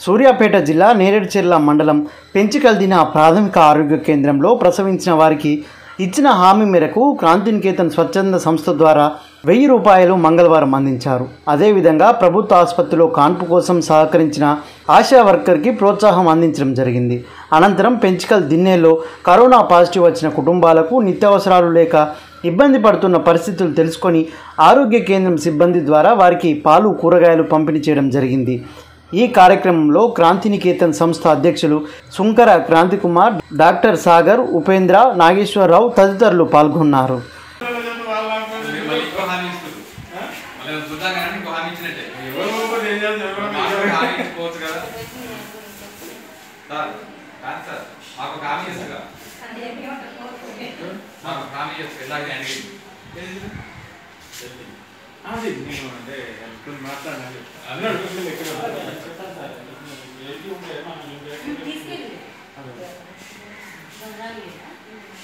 సూర్యాపేట జిల్లా నేరేడుచెర్ల మండలం పెంచికల్దిన ప్రాథమిక ఆరోగ్య కేంద్రంలో ప్రసవించిన వారికి ఇచ్చిన హామీ మేరకు క్రాంతినికేతన్ స్వచ్ఛంద సంస్థ ద్వారా వెయ్యి రూపాయలు మంగళవారం అందించారు అదేవిధంగా ప్రభుత్వ ఆసుపత్రిలో కాన్పు కోసం సహకరించిన ఆశా వర్కర్కి ప్రోత్సాహం అందించడం జరిగింది అనంతరం పెంచికల్ దిన్నేలో కరోనా పాజిటివ్ వచ్చిన కుటుంబాలకు నిత్యావసరాలు లేక ఇబ్బంది పడుతున్న పరిస్థితులు తెలుసుకొని ఆరోగ్య కేంద్రం సిబ్బంది ద్వారా వారికి పాలు కూరగాయలు పంపిణీ చేయడం జరిగింది ఈ కార్యక్రమంలో క్రాంతినికేతన్ సంస్థ అధ్యక్షులు సుంకర క్రాంతికుమార్ డాక్టర్ సాగర్ ఉపేంద్ర నాగేశ్వరరావు తదితరులు పాల్గొన్నారు మీరు మళ్ళీ ఇంకో హామీ ఇస్తారు మళ్ళీ చూద్దాం కానీ ఇంకో హామీ ఇచ్చినట్టే ఎవరు ఒకరు ఏం చేస్తారు? మాకు కూడా హామీ ఇచ్చుకోవచ్చు కదా సార్ కాదు సార్ మాకు ఒక హామీ ఇస్తారు కదా మాకు ఒక హామీ ఇస్తారు ఇందాక నేను అడిగింది అది నేను అంటే కొన్ని మాట్లాడాలి అన్నాడు ఎక్కడ తీసుకెళ్ళి